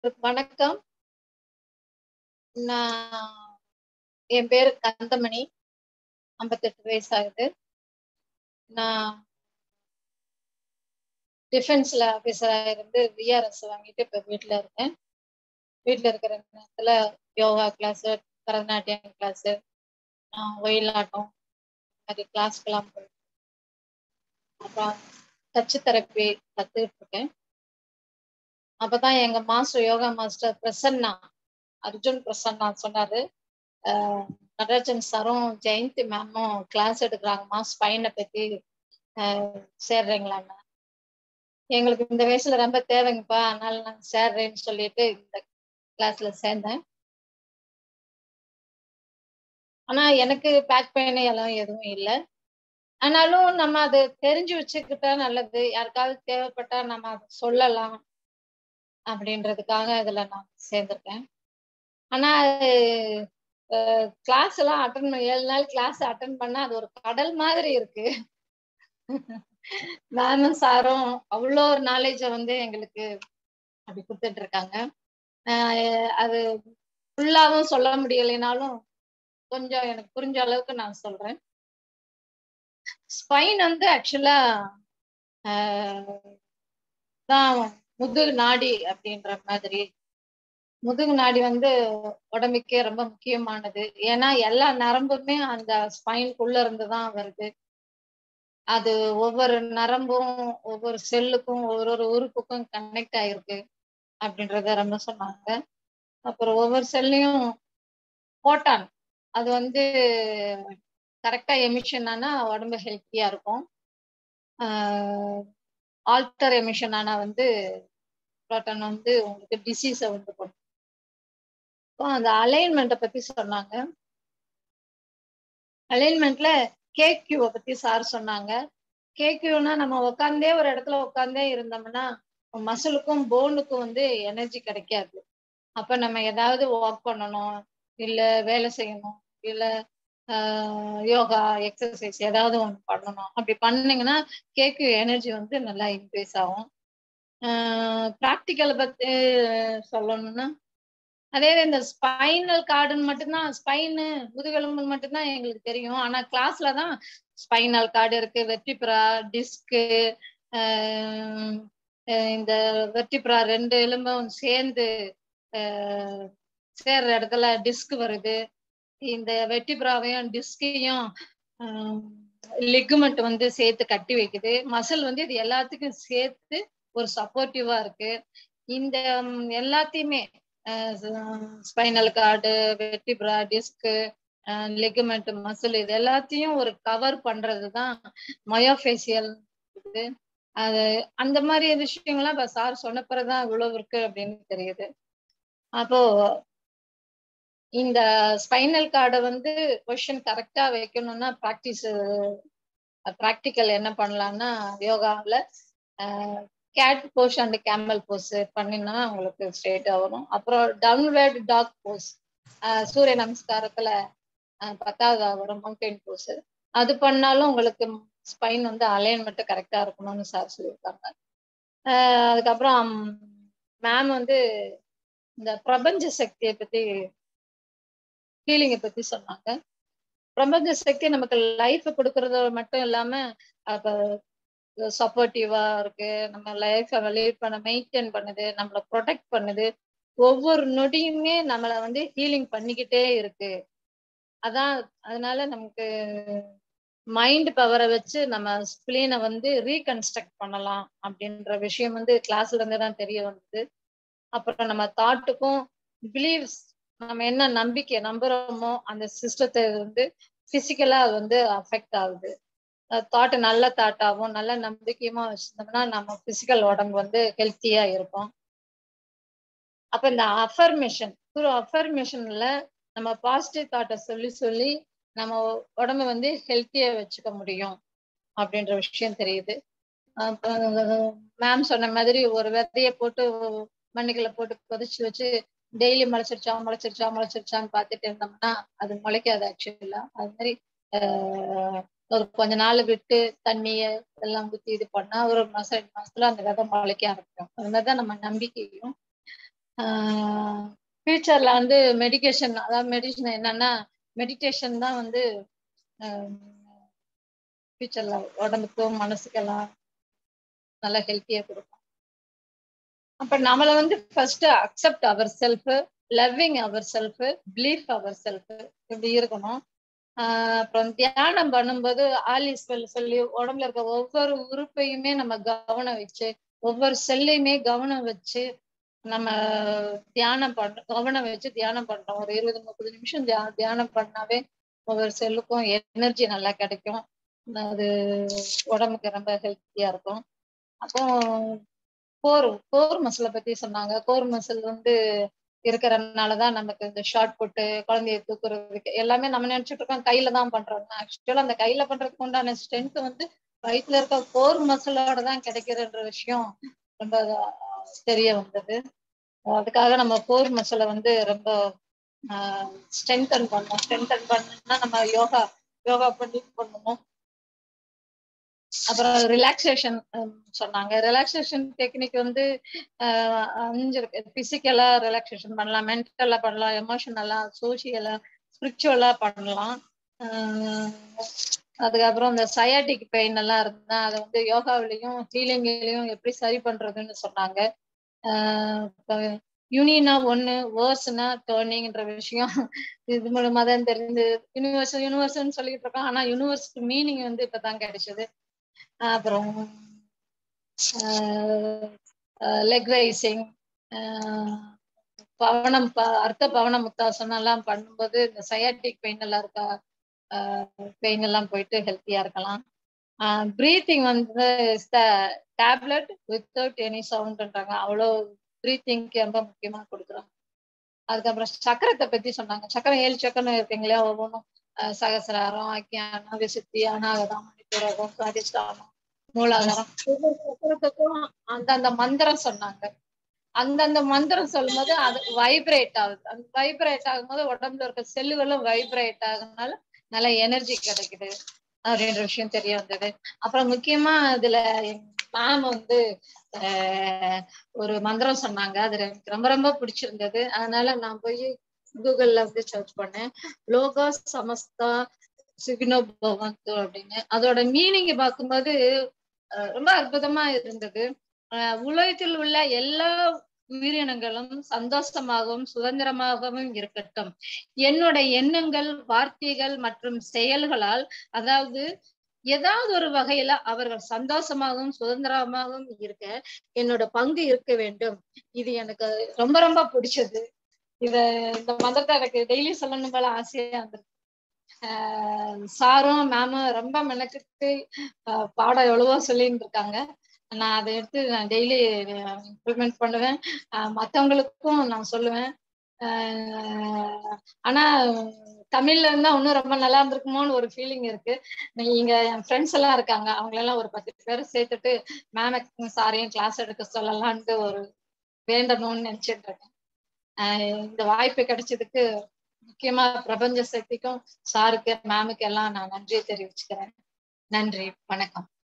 அனைவருக்கும் வணக்கம் நான் என் பேரு கந்தமணி ஐம்பத்தெட்டு வயசு ஆகுது நான் டிஃபென்ஸ்ல ஆபீசரா இருந்து விஆர்எஸ் வாங்கிட்டு இப்ப வீட்டுல இருக்கேன் வீட்டுல இருக்கிற நேரத்துல yoga class Bharatanatyam class Oyilattam மாதிரி கிளாஸ்க்கெல்லாம் போய் அப்புறம் டச்சு தெரப்பி கத்துக்கிட்டு இருக்கேன் அப்பதான் எங்க master yoga master Prasanna Arjun Prasanna சொன்னாரு ஆஹ் நடராஜன் சாரும் ஜெயந்தி மேமும் கிளாஸ் எடுக்கிறாங்கம்மா ஸ்பைனை பத்தி ஆஹ் சேர்றீங்களான்னு எங்களுக்கு இந்த வயசுல ரொம்ப தேவைங்கப்பா அதனால நான் சேர்றேன்னு சொல்லிட்டு இந்த கிளாஸ்ல சேர்ந்தேன் ஆனா எனக்கு பேக் பெயின் எல்லாம் எதுவும் இல்லை ஆனாலும் நம்ம அதை தெரிஞ்சு வச்சுக்கிட்டா நல்லது யாருக்காவது தேவைப்பட்டா நம்ம அதை சொல்லலாம் அப்படின்றதுக்காக இதுல நான் சேர்ந்திருக்கேன் ஆனா கிளாஸ் எல்லாம் அட்டன் பண்ண ஏழு நாள் கிளாஸ் அட்டன் பண்ணா அது ஒரு கடல் மாதிரி இருக்கு மேமும் சாரும் அவ்வளோ ஒரு நாலேஜ வந்து எங்களுக்கு அப்படி கொடுத்துட்டு இருக்காங்க அது ஃபுல்லாவும் சொல்ல முடியலைனாலும் கொஞ்சம் எனக்கு புரிஞ்ச அளவுக்கு நான் சொல்றேன் ஸ்பைன் வந்து ஆக்சுவலா தான் முதுகு நாடி அப்படின்ற மாதிரி முதுகு நாடி வந்து உடம்புக்கே ரொம்ப முக்கியமானது ஏன்னா எல்லா நரம்புமே அந்த ஸ்பைனுக்குள்ள இருந்து தான் வருது அது ஒவ்வொரு நரம்பும் ஒவ்வொரு செல்லுக்கும் ஒவ்வொரு உறுப்புக்கும் கனெக்ட் ஆயிருக்கு அப்படின்றத ரொம்ப சொன்னாங்க அப்புறம் ஒவ்வொரு செல்லையும் போட்டான் அது வந்து கரெக்டா எமிஷன் ஆனா உடம்பு ஹெல்த்தியா இருக்கும் ஆல்டர் எமிஷன் ஆனா வந்து புரோட்டான் வந்து உங்களுக்கு டிசீஸை வந்து பண்ணும் அந்த அலைன்மெண்ட்டை பத்தி சொன்னாங்க அலைன்மெண்ட்ல கேக்யூவை பத்தி சார் சொன்னாங்க கேக்யூனா நம்ம உட்காந்தே ஒரு இடத்துல உட்காந்தே இருந்தோம்னா மசிலுக்கும் போனுக்கும் வந்து எனர்ஜி கிடைக்காது அப்ப நம்ம ஏதாவது ஒர்க் பண்ணணும் இல்ல வேலை செய்யணும் இல்ல யோகா எக்ஸசைஸ் ஏதாவது ஒன்று பண்ணணும் அப்படி பண்ணீங்கன்னா கேக்கு எனர்ஜி வந்து நல்லா இன்க்ரீஸ் ஆகும் ப்ராக்டிக்கலை பத்தி சொல்லணும்னா அதே இந்த ஸ்பைனல் கார்டுன்னு மட்டும்தான் ஸ்பைனு முதுகெலும்பு மட்டும்தான் எங்களுக்கு தெரியும் ஆனா கிளாஸ்ல தான் ஸ்பைனல் கார்டு இருக்கு வெர்டிப்ரா டிஸ்கு இந்த வெர்டிப்ரா ரெண்டு எலும்பும் சேர்ந்து சேர்ற இடத்துல டிஸ்க் வருது இந்த வெட்டிப்ராவையும் டிஸ்கையும் லிகுமெண்ட் வந்து சேர்த்து கட்டி வைக்குது மசில் வந்து இது எல்லாத்துக்கும் சேர்த்து ஒரு சப்போர்ட்டிவா இருக்கு இந்த எல்லாத்தையுமே spinal cord vertebra disc ligament muscle இது எல்லாத்தையும் ஒரு கவர் பண்றது தான் மயோஃபேசியல் இது அது அந்த மாதிரி விஷயங்கள்லாம் இப்ப சார் சொன்ன பிறகுதான் இவ்வளவு இருக்கு அப்படின்னு தெரியுது அப்போ இந்த ஸ்பைனல் கார்டை வந்து கொஷின் கரெக்டா வைக்கணும்னா ப்ராக்டிஸ் ப்ராக்டிக்கல் என்ன பண்ணலாம்னா யோகாவில் cat pose and camel pose பண்ணினா உங்களுக்கு ஸ்ட்ரெயிட்டா வரும் அப்புறம் டவுன்வேர்ட் டாக் போஸ் சூரிய நமஸ்காரத்துல பத்தாவது வரும் மவுண்டைன் போஸ் அது பண்ணாலும் உங்களுக்கு ஸ்பைன் வந்து அலைன்மெண்ட் கரெக்டா இருக்கணும்னு சார் சொல்லியிருக்காங்க அதுக்கப்புறம் மேம் வந்து இந்த பிரபஞ்ச சக்தியை பத்தி ஹீலிங்கை பத்தி சொன்னாங்க பிரபஞ்ச சக்தி நமக்கு லைஃப் கொடுக்கறது மட்டும் இல்லாம அப்ப சப்போர்ட்டிவா இருக்கு நம்ம லைஃப லீட் பண்ண மெயின்டைன் பண்ணுது நம்மளை ப்ரொடெக்ட் பண்ணுது ஒவ்வொரு நொடியுமே நம்மளை வந்து ஹீலிங் பண்ணிக்கிட்டே இருக்கு அதான் அதனால நமக்கு மைண்ட் பவரை வச்சு நம்ம ஸ்பிளீனை வந்து ரீகன்ஸ்ட்ரக்ட் பண்ணலாம் அப்படின்ற விஷயம் வந்து கிளாஸ்ல இருந்து தான் தெரிய வந்தது அப்புறம் நம்ம தாட்டுக்கும் பிலீவ்ஸ் நம்ம என்ன நம்பிக்கை நம்புறோமோ அந்த சிஸ்டத்தை வந்து பிசிக்கலா அது வந்து அஃபெக்ட் ஆகுது தாட் நல்ல தாட்டாகவும் நல்ல நம்பிக்கையுமா வச்சிருந்தோம்னா நம்ம பிசிக்கல் உடம்பு வந்து ஹெல்த்தியா இருக்கும் அப்ப இந்த அஃபர்மேஷன் த்ரூ அஃபர்மேஷன்ல நம்ம பாசிட்டிவ் தாட்டை சொல்லி சொல்லி நம்ம உடம்ப வந்து ஹெல்த்தியா வச்சுக்க முடியும் அப்படின்ற விஷயம் தெரியுது மேம் சொன்ன மாதிரி ஒரு விதைய போட்டு மண்ணுக்குள்ள போட்டு கொதிச்சு வச்சு டெய்லி முளைச்சிருச்சா முளைச்சிருச்சா முளைச்சிருச்சான்னு பார்த்துட்டு இருந்தோம்னா அது முளைக்காது ஆக்சுவலா அது மாதிரி ஒரு கொஞ்ச நாள் விட்டு தண்ணிய எல்லாம் ஊத்தி இது பண்ணா ஒரு மாசம் ரெண்டு மாசத்துல அந்த விதை முளைக்க ஆரம்பிக்கும் அது மாதிரிதான் நம்ம நம்பிக்கையும் ஃபியூச்சர்ல வந்து மெடிகேஷன் அதாவது மெடிசன் என்னன்னா மெடிடேஷன் தான் வந்து ஃபியூச்சர்ல உடம்புக்கும் மனசுக்கெல்லாம் நல்ல ஹெல்த்தியா கொடுக்கும் அப்ப நம்மள வந்து first accept our self loving our self belief our self இப்படி இருக்கணும் ஆஹ் அப்புறம் தியானம் பண்ணும்போது ஆலிஸ்வெல் சொல்லி உடம்புல இருக்க ஒவ்வொரு உறுப்பையுமே நம்ம கவனம் வச்சு ஒவ்வொரு செல்லையுமே கவனம் வச்சு நம்ம தியானம் பண்றோம் கவனம் வச்சு தியானம் பண்றோம் ஒரு இருபது முப்பது நிமிஷம் தியா தியானம் பண்ணாவே ஒவ்வொரு செல்லுக்கும் எனர்ஜி நல்லா கிடைக்கும் அது உடம்புக்கு ரொம்ப ஹெல்த்தியா இருக்கும் அப்போ கோர் கோர் மசிலை பத்தி சொன்னாங்க கோர் மசில் வந்து இருக்கிறதுனாலதான் நமக்கு இந்த ஷார்ட் புட்டு குழந்தைய தூக்குறதுக்கு எல்லாமே நம்ம நினைச்சிட்டு இருக்கோம் கையில தான் பண்றோம் ஆக்சுவலா அந்த கையில பண்றதுக்கு உண்டான ஸ்ட்ரென்த் வந்து வயிற்றுல இருக்க கோர் மசிலோட தான் கிடைக்கிறன்ற விஷயம் ரொம்ப தெரிய வந்தது அதுக்காக நம்ம கோர் மசிலை வந்து ரொம்ப ஸ்ட்ரென்தன் பண்ணணும் ஸ்ட்ரென்தன் பண்ணணும்னா நம்ம யோகா யோகா பண்ணி பண்ணணும் அப்புறம் ரிலாக்ஸேஷன் சொன்னாங்க ரிலாக்ஸேஷன் டெக்னிக் வந்து அஞ்சு இருக்கு பிசிக்கலா ரிலாக்ஸேஷன் பண்ணலாம் மென்டலா பண்ணலாம் எமோஷனலா சோசியலா ஸ்பிரிச்சுவலா பண்ணலாம் அதுக்கப்புறம் இந்த சயாட்டிக் பெயின் எல்லாம் இருந்தா அதை வந்து யோகாவிலையும் ஹீலிங்லயும் எப்படி சரி பண்றதுன்னு சொன்னாங்க யூனியனா ஒண்ணு வேர்ஸ்னா டேர்னிங்ன்ற விஷயம் இது மூலமா தான் தெரிஞ்சு யூனிவர்ஸ் யூனிவர்ஸ்ன்னு சொல்லிட்டு இருக்கோம் ஆனா யூனிவர்ஸ்க்கு மீனிங் வந்து இப்பதான் கிடைச்சது அப்புறம் லெக் ரைசிங் பவனம் அர்த்த பவன முத்தாசனம் எல்லாம் பண்ணும்போது இந்த சயாட்டிக் பெயின் எல்லாம் இருக்கா பெயின் எல்லாம் போயிட்டு ஹெல்த்தியா இருக்கலாம் ப்ரீத்திங் வந்து டேப்லெட் வித்தவுட் எனி சவுண்ட்ன்றாங்க அவ்வளோ ப்ரீத்திங்க்கு ரொம்ப முக்கியமா கொடுக்குறாங்க அதுக்கப்புறம் சக்கரத்தை பத்தி சொன்னாங்க சக்கரம் ஏழு சக்கரம் இருக்கீங்களா ஒவ்வொன்றும் சகசிராரம் அக்கியானம் விசுத்தி அநாகதம் மணிப்புரகம் சுவாதிஷ்டானம் மூலாதாரம் ஒவ்வொரு சக்கரத்துக்கும் அந்தந்த மந்திரம் சொன்னாங்க அந்தந்த மந்திரம் சொல்லும் போது அது வைப்ரேட் ஆகுது அந்த வைப்ரேட் ஆகும்போது உடம்புல இருக்க செல்லுகளும் வைப்ரேட் ஆகுனால நல்ல எனர்ஜி கிடைக்குது அப்படின்ற விஷயம் தெரிய வந்தது அப்புறம் முக்கியமா இதுல மேம் வந்து ஒரு மந்திரம் சொன்னாங்க அது எனக்கு ரொம்ப ரொம்ப பிடிச்சிருந்தது அதனால நான் போய் கூகுள்ல வந்து சர்ச் பண்ணேன் லோகா சமஸ்தா சிக்னோ பவந்து அப்படின்னு அதோட மீனிங் பார்க்கும்போது ரொம்ப அற்புதமா இருந்தது உலகத்தில் உள்ள எல்லா உயிரினங்களும் சந்தோஷமாகவும் சுதந்திரமாகவும் இருக்கட்டும் என்னோட எண்ணங்கள் வார்த்தைகள் மற்றும் செயல்களால் அதாவது ஏதாவது ஒரு வகையில அவர்கள் சந்தோஷமாகவும் சுதந்திரமாகவும் இருக்க என்னோட பங்கு இருக்க வேண்டும் இது எனக்கு ரொம்ப ரொம்ப பிடிச்சது இத இந்த மந்திரத்தை எனக்கு டெய்லி சொல்லணும் போல ஆசையா இருந்திருக்கு ஆஹ் சாரும் மேமும் ரொம்ப மெனக்கிட்டு பாடம் எவ்வளவோ சொல்லிட்டு இருக்காங்க நான் அதை எடுத்து நான் டெய்லி இம்ப்ளிமெண்ட் பண்ணுவேன் மற்றவங்களுக்கும் நான் சொல்லுவேன் ஆனா தமிழ்ல இருந்தா இன்னும் ரொம்ப நல்லா இருந்திருக்குமோன்னு ஒரு ஃபீலிங் இருக்கு நீங்க என் ஃப்ரெண்ட்ஸ் எல்லாம் இருக்காங்க அவங்களெல்லாம் ஒரு பத்து பேரை சேர்த்துட்டு மேம் சாரையும் கிளாஸ் எடுக்க சொல்லலான்ட்டு ஒரு வேண்டணும்னு நினைச்சிட்டு இருக்கேன் இந்த வாய்ப்பு கிடைச்சதுக்கு முக்கியமா பிரபஞ்ச சக்திக்கும் சாருக்கு மேமுக்கு எல்லாம் நான் நன்றியை தெரிவிச்சுக்கிறேன் நன்றி வணக்கம்